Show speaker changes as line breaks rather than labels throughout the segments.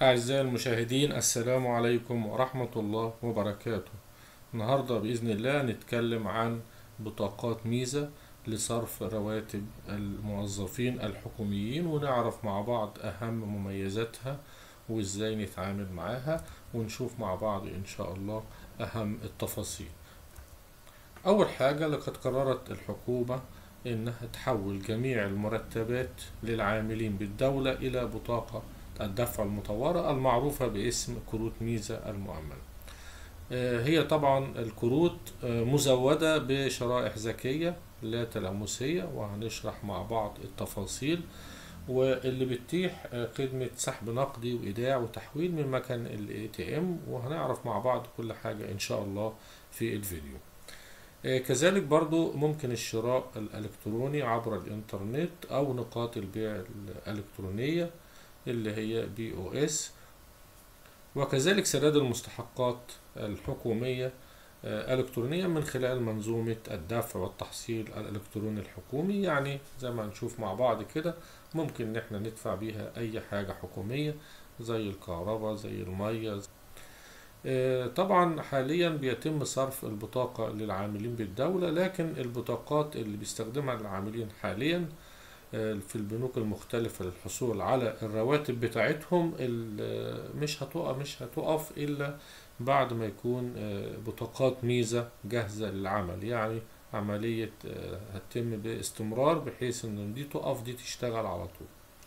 أعزائي المشاهدين السلام عليكم ورحمة الله وبركاته النهاردة بإذن الله نتكلم عن بطاقات ميزة لصرف رواتب الموظفين الحكوميين ونعرف مع بعض أهم مميزاتها وإزاي نتعامل معاها ونشوف مع بعض إن شاء الله أهم التفاصيل أول حاجة لقد قررت الحكومة إنها تحول جميع المرتبات للعاملين بالدولة إلى بطاقة الدفع المطورة المعروفة باسم كروت ميزة المؤمنة هي طبعا الكروت مزودة بشرائح ذكية لا تلامسية وهنشرح مع بعض التفاصيل واللي بتتيح خدمة سحب نقدي وإيداع وتحويل من مكان ال ATM وهنعرف مع بعض كل حاجة إن شاء الله في الفيديو كذلك برضو ممكن الشراء الإلكتروني عبر الإنترنت أو نقاط البيع الإلكترونية اللي هي بي او اس وكذلك سداد المستحقات الحكومية إلكترونيا من خلال منظومة الدفع والتحصيل الإلكتروني الحكومي يعني زي ما هنشوف مع بعض كده ممكن إن احنا ندفع بيها أي حاجة حكومية زي الكهرباء زي المية زي طبعا حاليا بيتم صرف البطاقة للعاملين بالدولة لكن البطاقات اللي بيستخدمها العاملين حاليا في البنوك المختلفة للحصول على الرواتب بتاعتهم مش هتقف مش هتقف إلا بعد ما يكون بطاقات ميزة جاهزة للعمل يعني عملية هتتم باستمرار بحيث ان دي تقف دي تشتغل على طول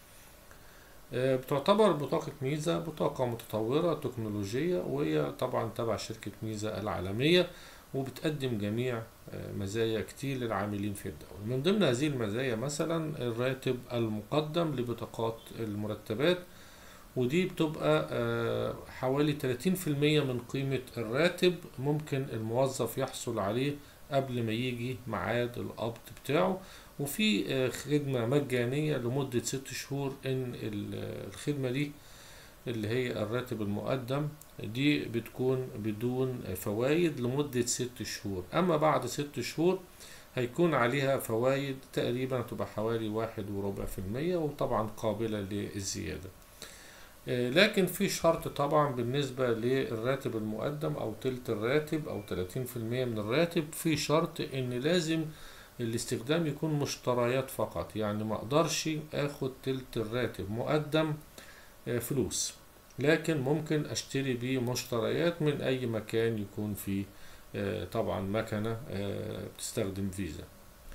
بتعتبر بطاقة ميزة بطاقة متطورة تكنولوجية وهي طبعا تبع شركة ميزة العالمية وبتقدم جميع مزايا كتير للعاملين في الدولة من ضمن هذه المزايا مثلا الراتب المقدم لبطاقات المرتبات ودي بتبقى حوالي 30% من قيمة الراتب ممكن الموظف يحصل عليه قبل ما يجي ميعاد القبض بتاعه وفي خدمة مجانية لمدة ست شهور ان الخدمة دي اللي هي الراتب المقدم دي بتكون بدون فوائد لمدة ست شهور أما بعد ست شهور هيكون عليها فوائد تقريبا تبقى حوالي واحد وربع في المية وطبعا قابلة للزيادة لكن في شرط طبعا بالنسبة للراتب المقدم أو تلت الراتب أو تلاتين في المية من الراتب في شرط إن لازم الاستخدام يكون مشتريات فقط يعني ما اقدرش اخد تلت الراتب مقدم فلوس لكن ممكن اشتري بيه مشتريات من اي مكان يكون فيه طبعا مكنة بتستخدم فيزا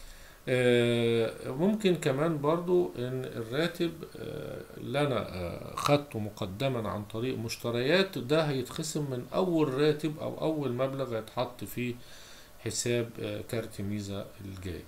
ممكن كمان برضو ان الراتب اللي انا خدته مقدما عن طريق مشتريات ده هيتخصم من اول راتب او اول مبلغ هيتحط في حساب كارت ميزة الجاي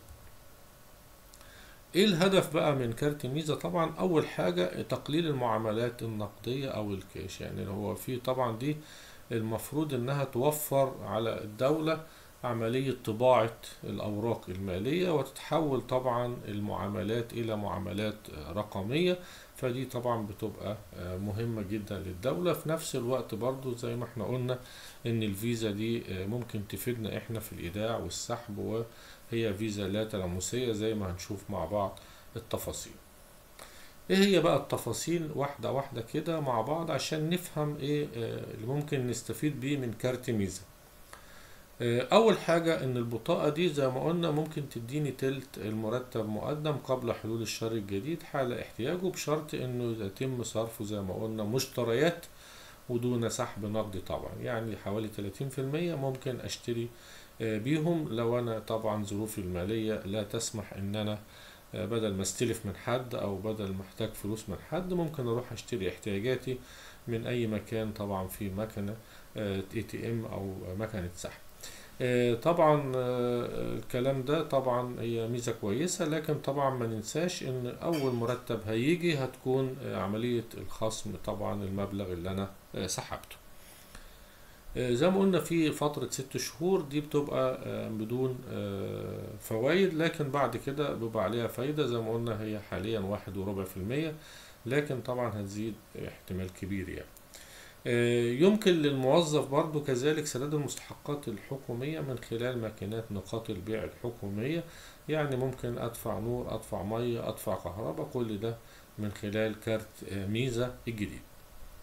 ايه الهدف بقى من كارت ميزة طبعا اول حاجة تقليل المعاملات النقدية او الكاش يعني هو في طبعا دي المفروض انها توفر على الدولة عملية طباعة الأوراق المالية وتتحول طبعا المعاملات إلى معاملات رقمية فدي طبعا بتبقى مهمة جدا للدولة في نفس الوقت برضو زي ما احنا قلنا ان الفيزا دي ممكن تفيدنا احنا في الإيداع والسحب وهي فيزا لا تلامسية زي ما هنشوف مع بعض التفاصيل ايه هي بقى التفاصيل واحدة واحدة كده مع بعض عشان نفهم ايه اللي ممكن نستفيد بيه من كارت ميزة اول حاجة ان البطاقة دي زي ما قلنا ممكن تديني تلت المرتب مقدم قبل حلول الشهر الجديد حال احتياجه بشرط انه يتم صرفه زي ما قلنا مشتريات ودون سحب نقدي طبعا يعني حوالي 30% ممكن اشتري بيهم لو انا طبعا ظروفي المالية لا تسمح ان انا بدل ما استلف من حد او بدل ما احتاج فلوس من حد ممكن اروح اشتري احتياجاتي من اي مكان طبعا في مكنة اي تي ام او مكنة سحب طبعا الكلام ده طبعا هي ميزة كويسة لكن طبعا ما ننساش ان اول مرتب هيجي هتكون عملية الخصم طبعا المبلغ اللي انا سحبته زي ما قلنا في فترة ست شهور دي بتبقى بدون فوائد لكن بعد كده بيبقى عليها فايدة زي ما قلنا هي حاليا واحد وربع في المية لكن طبعا هتزيد احتمال كبير يعني يمكن للموظف برضو كذلك سداد المستحقات الحكومية من خلال ماكينات نقاط البيع الحكومية يعني ممكن أدفع نور أدفع مية أدفع كهرباء كل ده من خلال كارت ميزة الجديد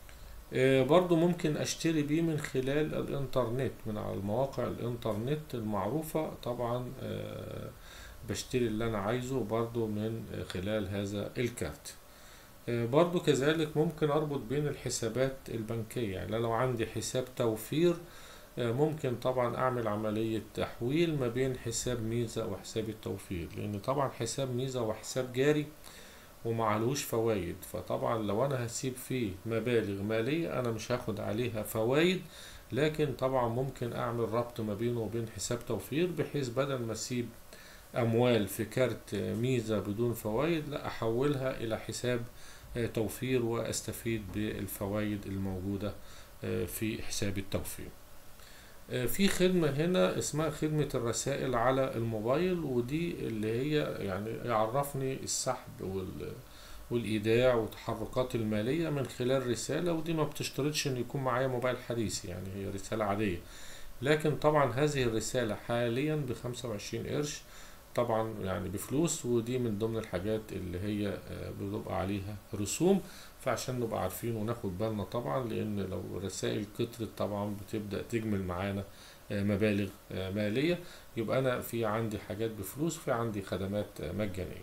آه، برضو ممكن اشتري بيه من خلال الانترنت من على المواقع الانترنت المعروفة طبعا آه، بشتري اللي انا عايزه برضو من خلال هذا الكارت آه، برضو كذلك ممكن اربط بين الحسابات البنكية يعني لو عندي حساب توفير آه، ممكن طبعا اعمل عملية تحويل ما بين حساب ميزة وحساب التوفير لان طبعا حساب ميزة وحساب جاري ومعلوش فوايد فطبعا لو انا هسيب فيه مبالغ مالية انا مش هاخد عليها فوايد لكن طبعا ممكن اعمل ربط ما بينه وبين حساب توفير بحيث بدل ما اسيب اموال في كارت ميزة بدون فوايد لا احولها الى حساب آه، توفير واستفيد بالفوايد الموجودة آه، في حساب التوفير آه، في خدمة هنا اسمها خدمة الرسائل على الموبايل ودي اللي هي يعني يعرفني السحب وال والإيداع والتحركات المالية من خلال رسالة ودي ما بتشترطش إن يكون معايا موبايل حديث يعني هي رسالة عادية لكن طبعا هذه الرسالة حاليا بخمسة وعشرين قرش طبعا يعني بفلوس ودي من ضمن الحاجات اللي هي آه، بتبقى عليها رسوم فعشان نبقى عارفين وناخد بالنا طبعا لان لو الرسائل كترت طبعا بتبدأ تجمل معانا آه، مبالغ آه، مالية يبقى انا في عندي حاجات بفلوس وفي عندي خدمات آه، مجانية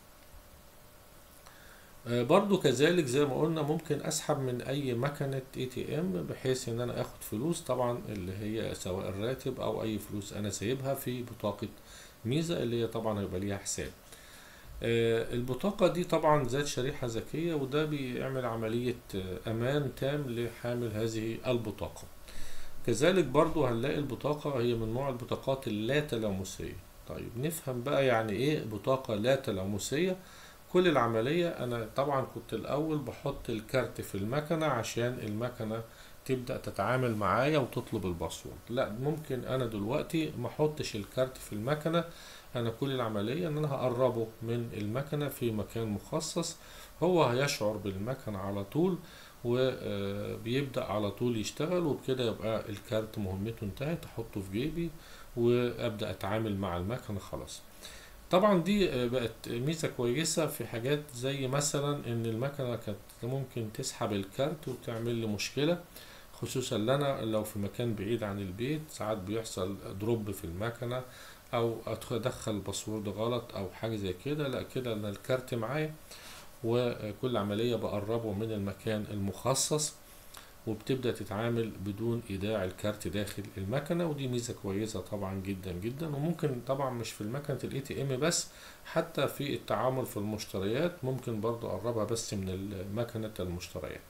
آه، برضو كذلك زي ما قلنا ممكن اسحب من اي مكنة اي تي ام بحيث ان انا اخد فلوس طبعا اللي هي سواء الراتب او اي فلوس انا سايبها في بطاقة ميزة اللي هي طبعا هيبقى ليها حساب آه، البطاقة دي طبعا ذات شريحة ذكية وده بيعمل عملية آه، أمان تام لحامل هذه البطاقة كذلك برضو هنلاقي البطاقة هي من نوع البطاقات اللا تلامسية طيب نفهم بقى يعني ايه بطاقة لا تلامسية كل العملية أنا طبعا كنت الأول بحط الكارت في المكنة عشان المكنة تبدأ تتعامل معايا وتطلب الباسورد لا ممكن أنا دلوقتي ما احطش الكارت في المكنة أنا كل العملية إن أنا هقربه من المكنة في مكان مخصص هو هيشعر بالمكنة على طول وبيبدأ على طول يشتغل وبكده يبقى الكارت مهمته انتهت أحطه في جيبي وأبدأ أتعامل مع المكنة خلاص طبعا دي آه، بقت ميزة كويسة في حاجات زي مثلا ان المكنة كانت ممكن تسحب الكارت وتعمل لي مشكلة خصوصا لنا لو في مكان بعيد عن البيت ساعات بيحصل دروب في المكنة او أدخل- ادخل الباسورد غلط او حاجة زي كده لا كده انا الكارت معايا وكل عملية بقربه من المكان المخصص وبتبدأ تتعامل بدون إيداع الكارت داخل المكنة ودي ميزة كويسة طبعا جدا جدا وممكن طبعا مش في المكنة الاي تي ام بس حتى في التعامل في المشتريات ممكن برضو أقربها بس من مكنة المشتريات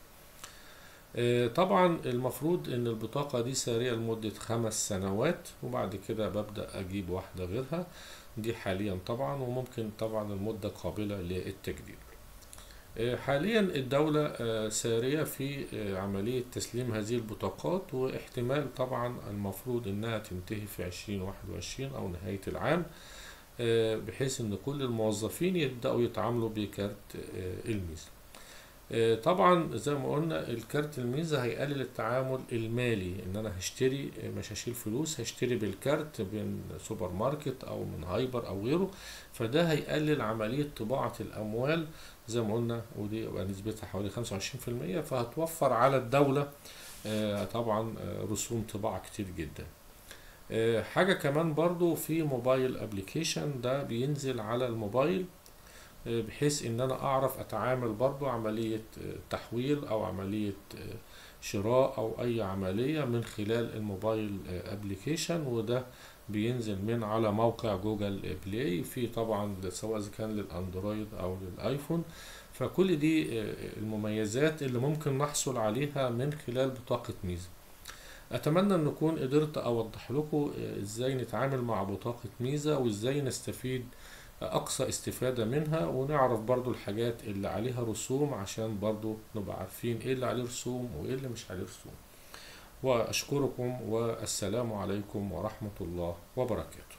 آه، طبعا المفروض ان البطاقة دي سارية لمدة خمس سنوات وبعد كده ببدأ اجيب واحدة غيرها دي حاليا طبعا وممكن طبعا المدة قابلة للتجديد آه، حاليا الدولة آه، سارية في آه، عملية تسليم هذه البطاقات واحتمال طبعا المفروض انها تنتهي في 2021 او نهاية العام آه، بحيث ان كل الموظفين يبدأوا يتعاملوا بكارت آه، الميزة آه، طبعا زي ما قلنا الكارت الميزة هيقلل التعامل المالي ان انا هشتري آه، مش هشيل فلوس هشتري بالكارت من سوبر ماركت او من هايبر او غيره فده هيقلل عملية طباعة الاموال زي ما قلنا ودي يبقى نسبتها حوالي 25% فهتوفر على الدولة آه، طبعا آه، رسوم طباعة كتير جدا آه، حاجة كمان برضو في موبايل ابليكيشن ده بينزل على الموبايل آه، بحيث ان انا اعرف اتعامل برضو عملية آه، تحويل او عملية آه، شراء او اي عملية من خلال الموبايل ابليكيشن وده بينزل من على موقع جوجل بلاي في طبعا سواء اذا كان للاندرويد او للايفون فكل دي آه، المميزات اللي ممكن نحصل عليها من خلال بطاقة ميزة اتمنى ان اكون قدرت اوضح لكم آه، ازاي نتعامل مع بطاقة ميزة وازاي نستفيد اقصى استفادة منها ونعرف برضو الحاجات اللي عليها رسوم عشان برضو نبقى عارفين ايه اللي عليه رسوم وايه اللي مش عليه رسوم واشكركم والسلام عليكم ورحمة الله وبركاته